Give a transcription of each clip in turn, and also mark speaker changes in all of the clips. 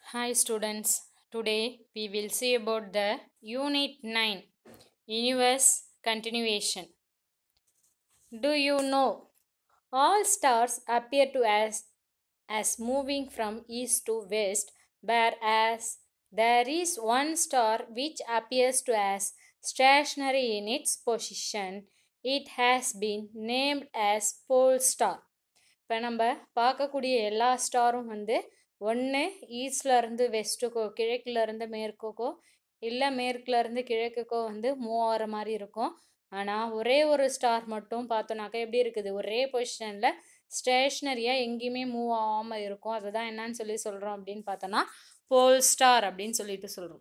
Speaker 1: Hi students, today we will see about the Unit 9 Universe Continuation. Do you know all stars appear to us as moving from east to west, whereas there is one star which appears to us stationary in its position. It has been named as pole star. இப்போ நம்ம பார்க்கக்கூடிய எல்லா ஸ்டாரும் வந்து ஒன்று ஈஸ்ட்லேருந்து வெஸ்ட்டுக்கோ கிழக்குலேருந்து மேற்குக்கோ இல்லை மேற்குலேருந்து கிழக்குக்கோ வந்து move ஆகிற மாதிரி இருக்கும் ஆனால் ஒரே ஒரு ஸ்டார் மட்டும் பார்த்தோன்னாக்கா எப்படி இருக்குது ஒரே பொசிஷனில் ஸ்டேஷ்னரியாக எங்கேயுமே மூவ் ஆகாமல் இருக்கும் அதுதான் என்னன்னு சொல்லி சொல்கிறோம் அப்படின்னு பார்த்தோன்னா போல் ஸ்டார் அப்படின்னு சொல்லிட்டு சொல்கிறோம்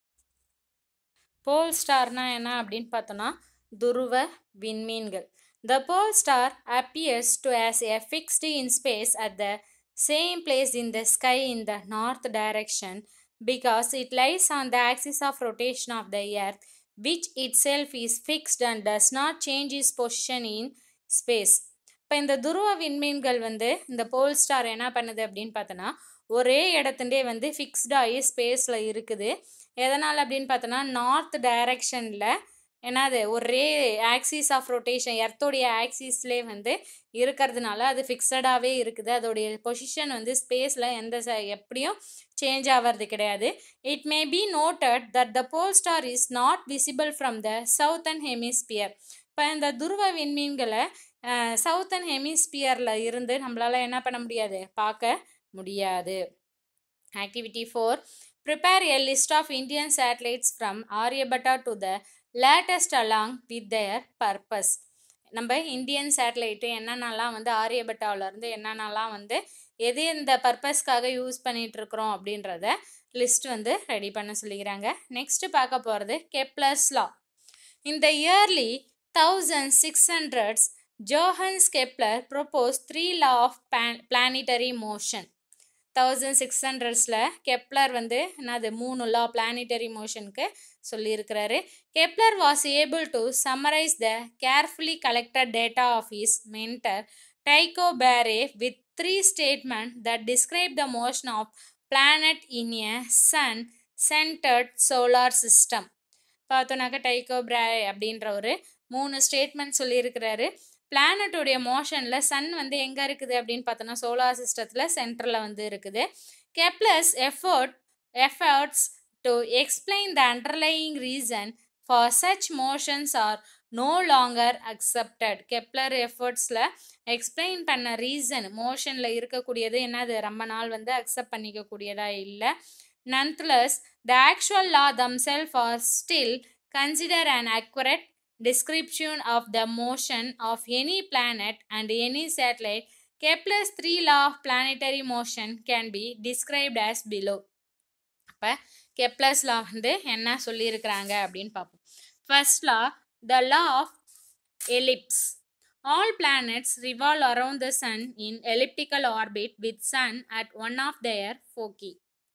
Speaker 1: போல் ஸ்டார்னா என்ன அப்படின்னு பார்த்தோன்னா துருவ விண்மீன்கள் The pole star appears to as a fixed in space at the same place in the sky in the north direction because it lies on the axis of rotation of the earth which itself is fixed and does not change its position in space. இப்போ இந்த துருவ விண்மீன்கள் வந்து இந்த போல் star என்ன பண்ணுது அப்படின்னு பார்த்தோன்னா ஒரே இடத்துண்டே வந்து ஃபிக்ஸ்டாகி ஸ்பேஸில் இருக்குது எதனால் அப்படின்னு பார்த்தோன்னா நார்த் டைரக்ஷனில் என்னது ஒரே ஆக்சிஸ் ஆஃப் ரொட்டேஷன் எர்த்தோடைய ஆக்சிஸ்லே வந்து இருக்கிறதுனால அது ஃபிக்ஸடாகவே இருக்குது அதோடைய பொசிஷன் வந்து ஸ்பேஸில் எந்த ச எப்படியும் சேஞ்ச் ஆகிறது கிடையாது it may be noted that the pole star is not visible from the southern hemisphere இப்போ இந்த துருவ விண்மீன்களை சவுத்தன் ஹெமிஸ்பியரில் இருந்து நம்மளால் என்ன பண்ண முடியாது பார்க்க முடியாது activity for prepare a list of Indian satellites from Aryabhata to the latest along with their purpose நம்ம இந்தியன் சேட்டலைட்டு என்னென்னலாம் வந்து ஆரியபட்டாவிலேருந்து என்னென்னலாம் வந்து எது இந்த பர்பஸ்க்காக யூஸ் பண்ணிகிட்ருக்குறோம் அப்படின்றத லிஸ்ட் வந்து ரெடி பண்ண சொல்லிக்கிறாங்க நெக்ஸ்ட்டு பார்க்க போகிறது கெப்லர்ஸ் லா இந்த early thousand six hundreds Johannes Kepler propose three law of planetary motion thousand six ஹண்ட்ரட்ஸில் கெப்லர் வந்து என்னது மூணு லா பிளானிட்டரி மோஷனுக்கு சொல்லியிருக்கிறாரு Kepler was able to summarize the carefully collected data of his mentor Tycho Brahe with three statement that describe the motion of planet in a sun centered solar system பார்த்தோன்னாக்கா Tycho Brahe அப்படின்ற ஒரு மூணு statement சொல்லியிருக்கிறாரு பிளானட்டோடைய மோஷனில் Sun வந்து எங்கே இருக்குது அப்படின்னு பார்த்தோன்னா சோலார் சிஸ்டத்தில் சென்டரில் வந்து இருக்குது Kepler's effort efforts to explain the underlying reason for such motions are no longer accepted Kepler எஃபர்ட்ஸில் எக்ஸ்பிளைன் பண்ண ரீசன் மோஷனில் இருக்கக்கூடியது என்னது ரொம்ப நாள் வந்து அக்செப்ட் பண்ணிக்கக்கூடியதாக இல்லை nonetheless the actual law themselves are still consider and accurate description of the motion of any planet and any satellite, Kepler's three law of planetary motion can be described as below. அப்போ Kepler's law வந்து என்ன சொல்லியிருக்கிறாங்க அப்படின்னு பார்ப்போம் first law the law of ellipse all planets revolve around the sun in elliptical orbit with sun at one of their foci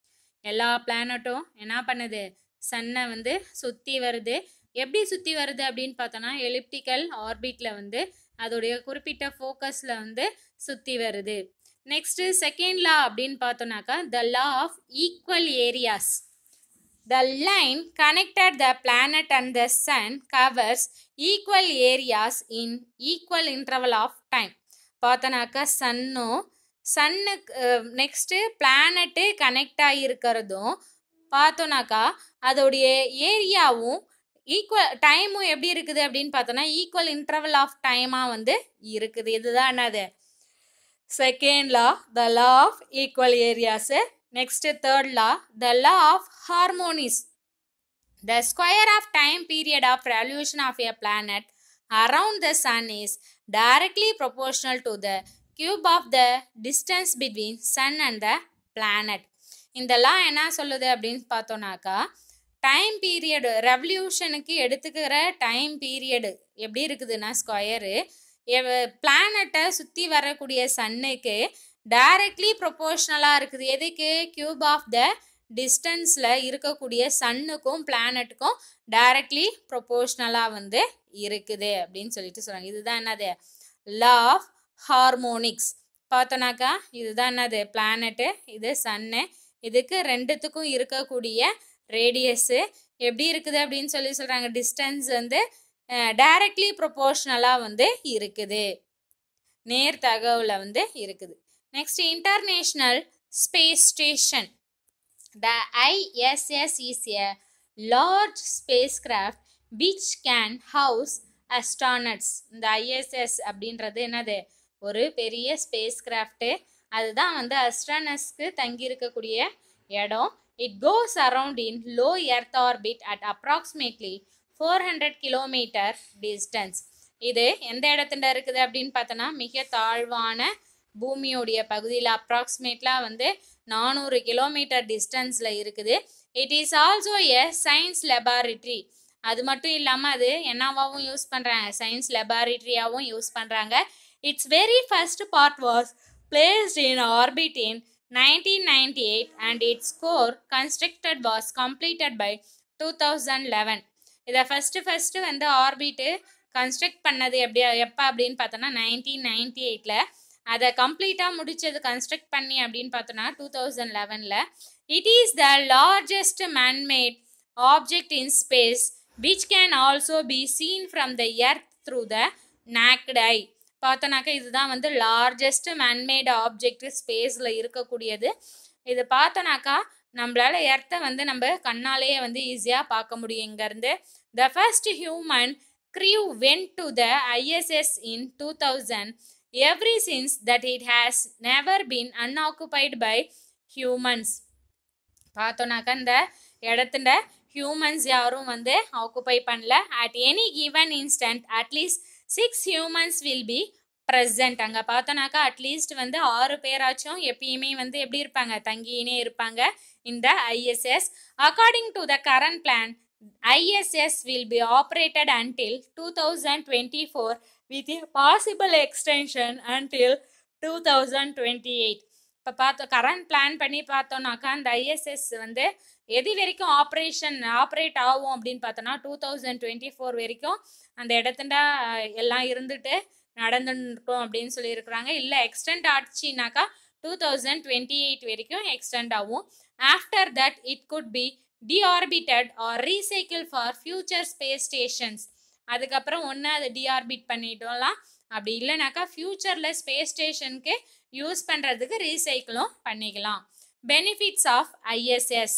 Speaker 1: எல்லா பிளானட்டும் என்ன பண்ணுது சன்னை வந்து சுற்றி வருது எப்படி சுற்றி வருது அப்படின்னு பார்த்தோன்னா எலிப்டிக்கல் ஆர்பிட்டில் வந்து அதோடைய குறிப்பிட்ட ஃபோக்கஸில் வந்து சுற்றி வருது நெக்ஸ்ட்டு செகண்ட் லா அப்படின்னு பார்த்தோன்னாக்கா the law of equal areas the line connected the planet and the sun covers equal areas in equal interval of time பார்த்தோன்னாக்கா சன்னும் சன்னுக்கு நெக்ஸ்ட்டு பிளானட்டு கனெக்ட் ஆகியிருக்கிறதும் பார்த்தோன்னாக்கா அதோடைய ஏரியாவும் ஈக்குவல் டைமும் எப்படி இருக்குது அப்படின்னு பார்த்தோன்னா ஈக்குவல் இன்டர்வல் ஆஃப் டைமாக வந்து இருக்குது இதுதான் என்னது second law the law of equal areas next third law the law of harmonies the square of time period of revolution of a planet around the sun is directly proportional to the cube of the distance between sun and the planet இந்த law என்ன சொல்லுது அப்படின்னு பார்த்தோன்னாக்கா time period ரெவல்யூஷனுக்கு எடுத்துக்கிற time period எப்படி இருக்குதுன்னா square பிளானட்டை சுற்றி வரக்கூடிய சன்னுக்கு directly ப்ரொபோஷ்னலாக இருக்குது எதுக்கு கியூப் ஆஃப் த டிஸ்டன்ஸில் இருக்கக்கூடிய சன்னுக்கும் பிளானட்டுக்கும் டைரக்ட்லி ப்ரொபோஷ்னலாக வந்து இருக்குது அப்படின்னு சொல்லிட்டு சொல்கிறாங்க இதுதான் என்னது லா ஆஃப் ஹார்மோனிக்ஸ் பார்த்தோன்னாக்கா இதுதான் என்னது பிளானட்டு இது சன்னு இதுக்கு ரெண்டுத்துக்கும் இருக்கக்கூடிய ரேடியஸு எப்படி இருக்குது அப்படின்னு சொல்லி சொல்கிறாங்க டிஸ்டன்ஸ் வந்து டைரக்ட்லி ப்ரொபோர்ஷ்னலாக வந்து இருக்குது நேர் தகவல வந்து இருக்குது next international space station the ISS is a large spacecraft which can house astronauts இந்த ஐஎஸ்எஸ் அப்படின்றது என்னது ஒரு பெரிய ஸ்பேஸ் கிராஃப்ட்டு அதுதான் வந்து அஸ்ட்ரானட்ஸ்க்கு தங்கி இருக்கக்கூடிய இடம் it goes around in low earth orbit at approximately four hundred kilometre distance இது எந்த இடத்துல இருக்குது அப்படின்னு பார்த்தோன்னா மிக தாழ்வான பூமியோடைய பகுதியில் அப்ராக்சிமேட்லாக வந்து நானூறு கிலோமீட்டர் டிஸ்டன்ஸில் இருக்குது it is also a science laboratory அது மட்டும் இல்லாமல் அது என்னவாகவும் யூஸ் பண்ணுறாங்க சயின்ஸ் லெபார்ட்ரியாகவும் யூஸ் பண்ணுறாங்க it's very first part was placed in orbit in 1998 and its core constructed was completed by 2011 இதை ஃபஸ்ட்டு ஃபஸ்ட்டு வந்து ஆர்பிட்டு கன்ஸ்ட்ரக்ட் பண்ணது எப்படி எப்போ அப்படின்னு பார்த்தோன்னா நைன்டீன் நைன்டி எயிட்டில் அதை கம்ப்ளீட்டாக முடிச்சது கன்ஸ்ட்ரக்ட் பண்ணி அப்படின்னு பார்த்தோன்னா டூ தௌசண்ட் லெவனில் it is the largest manmade object in space which can also be seen from the earth through the naked eye பார்த்தோன்னாக்கா இதுதான் வந்து லார்ஜஸ்ட் மேன்மேட் ஆப்ஜெக்ட் ஸ்பேஸில் இருக்கக்கூடியது இது பார்த்தோன்னாக்கா நம்மளால எர்த்தை வந்து நம்ம கண்ணாலேயே வந்து ஈஸியாக பார்க்க முடியும் இங்கேருந்து the first human crew went to the ISS in 2000 ever since that it has never been unoccupied by humans பார்த்தோன்னாக்கா இந்த இடத்துல ஹியூமன்ஸ் யாரும் வந்து ஆக்குப்பை பண்ணல at any given instant at least six humans will be present அங்கே பார்த்தோன்னாக்கா at least வந்து ஆறு பேராச்சும் எப்பயுமே வந்து எப்படி இருப்பாங்க தங்கினே இருப்பாங்க இந்த ISS according to the current plan ISS will be operated until 2024 with a possible extension until 2028 இப்போ பார்த்தோம் கரண்ட் பிளான் பண்ணி பார்த்தோம்னாக்கா அந்த ஐஎஸ்எஸ் வந்து எது வரைக்கும் ஆப்ரேஷன் ஆப்ரேட் ஆகும் அப்படின்னு பார்த்தோன்னா டூ தௌசண்ட் டுவெண்ட்டி ஃபோர் வரைக்கும் அந்த இடத்துல எல்லாம் இருந்துட்டு நடந்துருக்கும் அப்படின்னு சொல்லியிருக்கிறாங்க இல்லை எக்ஸ்டெண்ட் ஆச்சுனாக்கா டூ தௌசண்ட் டுவெண்ட்டி எயிட் வரைக்கும் எக்ஸ்டெண்ட் ஆகும் after that it could be deorbited or recycle for future space stations அதுக்கப்புறம் ஒன்று அதை டிஆர்பிட் பண்ணிட்டோம்லாம் அப்படி இல்லைனாக்கா ஃப்யூச்சரில் ஸ்பேஸ் ஸ்டேஷனுக்கு யூஸ் பண்ணுறதுக்கு ரீசைக்கிளும் பண்ணிக்கலாம் benefits of ISS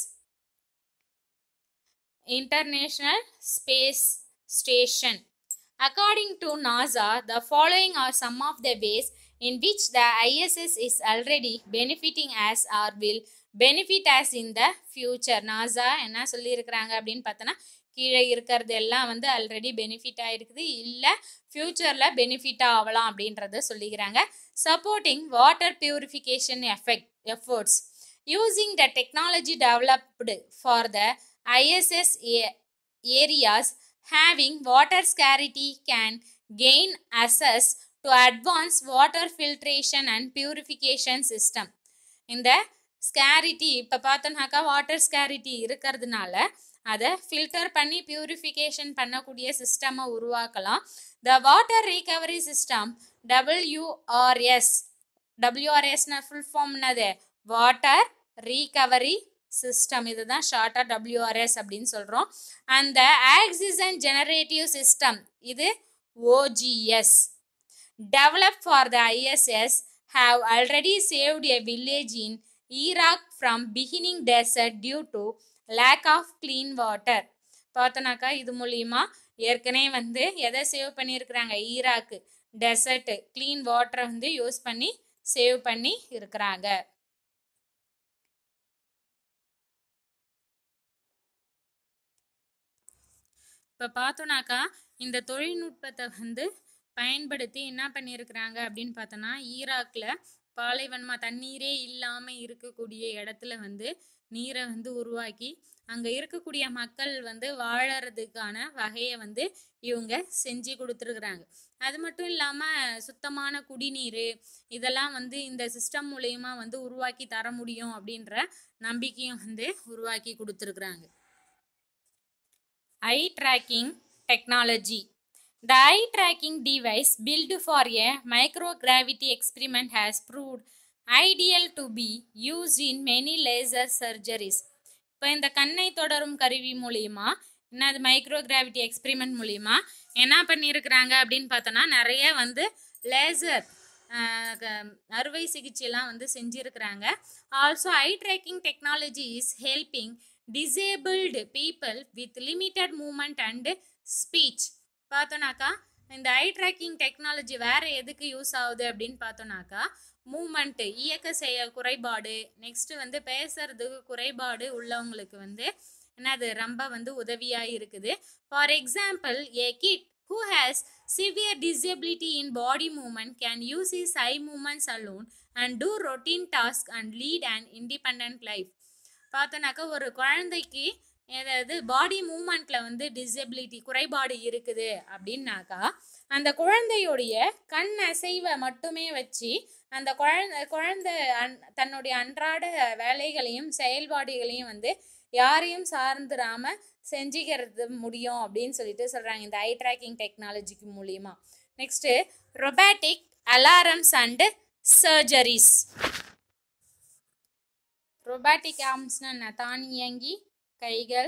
Speaker 1: international space station According to NASA, the following are some of the ways in which the ISS is already benefiting us or will benefit us in the future. NASA என்ன சொல்லியிருக்கிறாங்க அப்படின்னு பார்த்தோன்னா கீழே இருக்கிறது எல்லாம் வந்து already benefit ஆகிருக்குது இல்லை ஃப்யூச்சரில் பெனிஃபிட் ஆகலாம் அப்படின்றத சொல்லிக்கிறாங்க supporting water purification effect efforts using the technology developed for the ISS areas having water scarcity can gain access to advanced water filtration and purification system இந்த ஸ்கேரிட்டி இப்போ பார்த்தோம்னாக்கா வாட்டர் ஸ்கேரிட்டி இருக்கிறதுனால அதை ஃபில்டர் பண்ணி பியூரிஃபிகேஷன் பண்ணக்கூடிய சிஸ்டமை உருவாக்கலாம் the water recovery system WRS டபிள்யூஆர்எஸ்னா ஃபுல் ஃபார்ம் என்னது வாட்டர் ரீகவரி சிஸ்டம் இதுதான் ஷார்ட்டாக டபிள்யூஆர்எஸ் அப்படின்னு சொல்கிறோம் அந்த ஆக்சிஜன் ஜெனரேட்டிவ் சிஸ்டம் இது OGS develop for the ISS have already saved a village in Iraq from beginning desert due to lack of clean water பார்த்தோன்னாக்கா இது மூலியமா ஏற்கனவே வந்து எதை சேவ் பண்ணியிருக்கிறாங்க ஈராக்கு டெசர்ட்டு க்ளீன் வாட்டரை வந்து யூஸ் பண்ணி சேவ் பண்ணி இருக்கிறாங்க இப்போ பார்த்தோன்னாக்கா இந்த தொழில்நுட்பத்தை வந்து பயன்படுத்தி என்ன பண்ணியிருக்கிறாங்க அப்படின்னு பார்த்தோன்னா ஈராக்கில் பாலைவனமாக தண்ணீரே இல்லாமல் இருக்கக்கூடிய இடத்துல வந்து நீரை வந்து உருவாக்கி அங்கே இருக்கக்கூடிய மக்கள் வந்து வாழறதுக்கான வகையை வந்து இவங்க செஞ்சு கொடுத்துருக்குறாங்க அது மட்டும் இல்லாமல் சுத்தமான குடிநீர் இதெல்லாம் வந்து இந்த சிஸ்டம் மூலயமா வந்து உருவாக்கி தர முடியும் அப்படின்ற நம்பிக்கையும் வந்து உருவாக்கி கொடுத்துருக்குறாங்க eye tracking technology. The eye tracking device built for a microgravity experiment has proved ideal to be use in many laser surgeries இப்போ இந்த கண்ணை தொடரும் கருவி மூலியமா என்னது மைக்ரோ கிராவிட்டி எக்ஸ்பெரிமெண்ட் மூலியமா என்ன பண்ணியிருக்கிறாங்க அப்படின்னு பார்த்தோன்னா நிறைய வந்து லேசர் அறுவை சிகிச்சைலாம் வந்து செஞ்சுருக்கிறாங்க also eye tracking technology is helping disabled people with limited movement and speech பார்த்தோன்னாக்கா இந்த ஐ ட்ராக்கிங் டெக்னாலஜி வேற எதுக்கு யூஸ் ஆகுது அப்படின்னு பார்த்தோன்னாக்கா மூமெண்ட்டு இயக்க செயல் குறைபாடு நெக்ஸ்ட் வந்து பேசுறதுக்கு குறைபாடு உள்ளவங்களுக்கு வந்து என்னது ரொம்ப வந்து உதவியாக இருக்குது for example a kid who has severe disability in body movement can use his eye movements alone and do routine task and lead and independent life பார்த்தோன்னாக்கா ஒரு குழந்தைக்கு ஏதாவது பாடி மூமெண்ட்டில் வந்து டிசபிலிட்டி குறைபாடு இருக்குது அப்படின்னாக்கா அந்த குழந்தையுடைய கண் அசைவை மட்டுமே வச்சு அந்த குழந்தை குழந்தை அன் தன்னுடைய அன்றாட வேலைகளையும் செயல்பாடுகளையும் வந்து யாரையும் சார்ந்துடாம செஞ்சுக்கிறது முடியும் அப்படின்னு சொல்லிட்டு சொல்கிறாங்க இந்த ஐ ட்ராக்கிங் டெக்னாலஜிக்கு மூலியமா next robotic alarms and surgeries robotic ஆர்ம்ஸ்னா என்ன தானியங்கி கைகள்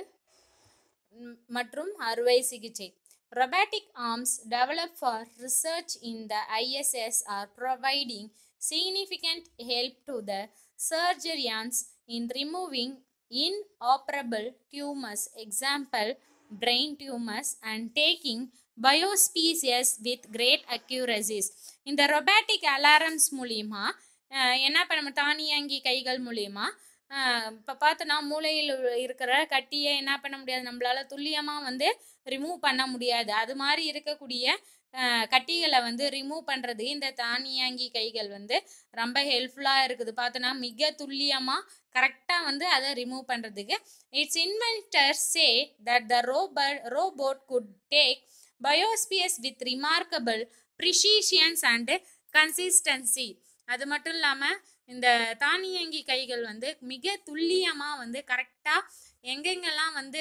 Speaker 1: மற்றும் அறுவை சிகிச்சை robotic arms develop for research in the ISS are providing significant help to the surgeons in removing inoperable tumors, example, brain tumors, and taking biospecies with great accuracies. இந்த robotic alarms மூலியமா என்ன பண்ண தானியங்கி கைகள் மூலியமா இப்போ பார்த்தோன்னா மூளையில் இருக்கிற கட்டியை என்ன பண்ண முடியாது நம்மளால துல்லியமாக வந்து ரிமூவ் பண்ண முடியாது அது மாதிரி இருக்கக்கூடிய கட்டிகளை வந்து ரிமூவ் பண்ணுறது இந்த தானியங்கி கைகள் வந்து ரொம்ப ஹெல்ப்ஃபுல்லாக இருக்குது பார்த்தோன்னா மிக துல்லியமாக கரெக்டாக வந்து அதை ரிமூவ் பண்ணுறதுக்கு it's inventor say that the robot robot could take biopsies with remarkable precisions and consistency அது மட்டும் இல்லாமல் இந்த தானியங்கி கைகள் வந்து மிக துல்லியமாக வந்து கரெக்டாக எங்கெங்கெல்லாம் வந்து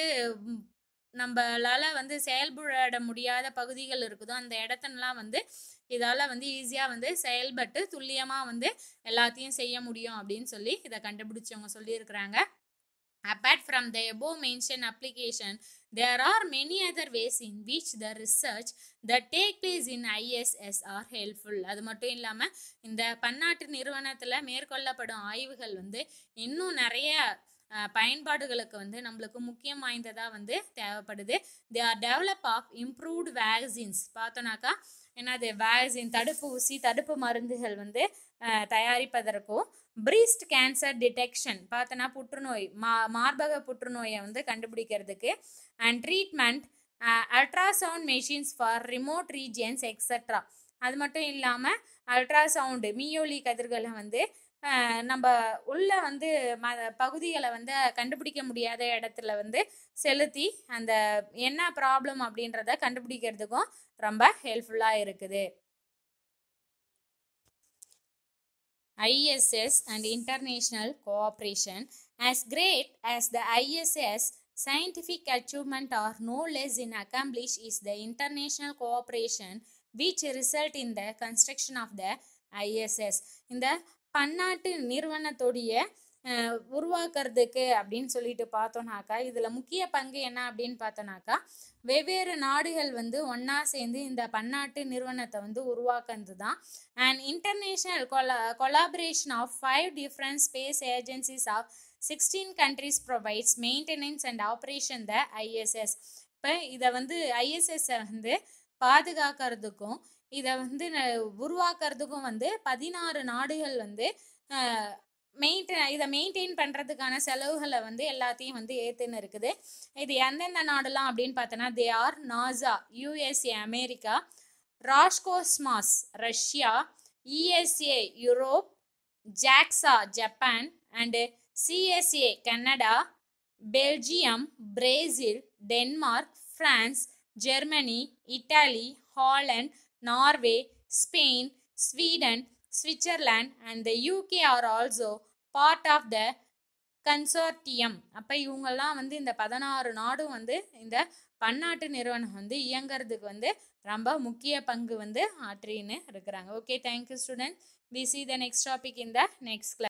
Speaker 1: நம்மளால வந்து செயல்பட முடியாத பகுதிகள் இருக்குதோ அந்த இடத்தெல்லாம் வந்து இதால் வந்து ஈஸியாக வந்து செயல்பட்டு துல்லியமாக வந்து எல்லாத்தையும் செய்ய முடியும் அப்படின்னு சொல்லி இதை கண்டுபிடிச்சவங்க சொல்லியிருக்கிறாங்க Apart from the above mentioned application, there are many other ways in which the research that take place in ISS are helpful. அது மட்டும் இல்லாமல் இந்த பன்னாட்டு நிறுவனத்தில் மேற்கொள்ளப்படும் ஆய்வுகள் வந்து இன்னும் நிறைய பயன்பாடுகளுக்கு வந்து நம்மளுக்கு முக்கியம் வாய்ந்ததாக வந்து தேவைப்படுது they are develop of improved vaccines பார்த்தோன்னாக்கா என்னது வேக்சின் தடுப்பு ஊசி தடுப்பு மருந்துகள் வந்து தயாரிப்பதற்கும் பிரீஸ்ட் கேன்சர் டிடெக்ஷன் பார்த்தோன்னா புற்றுநோய் மா மார்பக புற்றுநோயை வந்து கண்டுபிடிக்கிறதுக்கு and treatment ultrasound machines for remote regions extra அது மட்டும் இல்லாமல் அல்ட்ராசவுண்டு மீயொலி கதிர்களை வந்து நம்ம உள்ள வந்து ம பகுதிகளை வந்து கண்டுபிடிக்க முடியாத இடத்துல வந்து செலுத்தி அந்த என்ன ப்ராப்ளம் அப்படின்றத கண்டுபிடிக்கிறதுக்கும் ரொம்ப ஹெல்ப்ஃபுல்லாக இருக்குது ISS and international cooperation. As great as the ISS scientific achievement are no less in accomplished is the international cooperation which result in the construction of the ISS. இந்த பன்னாட்டு நிறுவனத்துடைய உருவாக்குறதுக்கு அப்படின்னு சொல்லிட்டு பார்த்தோம்னாக்கா இதில் முக்கிய பங்கு என்ன அப்படின்னு பார்த்தோன்னாக்கா வெவ்வேறு நாடுகள் வந்து ஒன்றா சேர்ந்து இந்த பன்னாட்டு நிறுவனத்தை வந்து உருவாக்குறது தான் and international colla collaboration of five different space agencies of sixteen countries provides maintenance and operation the ISS இப்போ இதை வந்து ஐஎஸ்எஸ்ஸை வந்து பாதுகாக்கிறதுக்கும் இதை வந்து உருவாக்குறதுக்கும் வந்து பதினாறு நாடுகள் வந்து மெயின்டைன் இதை மெயின்டைன் பண்ணுறதுக்கான செலவுகளை வந்து எல்லாத்தையும் வந்து ஏற்றுன்னு இருக்குது இது எந்தெந்த நாடுலாம் அப்படின்னு பார்த்தோன்னா they are NASA USA America Roscosmos Russia ESA Europe JAXA Japan and CSA Canada Belgium Brazil Denmark France Germany Italy Holland Norway Spain Sweden Switzerland and the UK are also part of the consortium அப்போ இவங்கெல்லாம் வந்து இந்த பதினாறு நாடும் வந்து இந்த பன்னாட்டு நிறுவனம் வந்து இயங்கிறதுக்கு வந்து ரொம்ப முக்கிய பங்கு வந்து ஆற்றின்னு இருக்கிறாங்க okay thank you student we see the next topic in the next class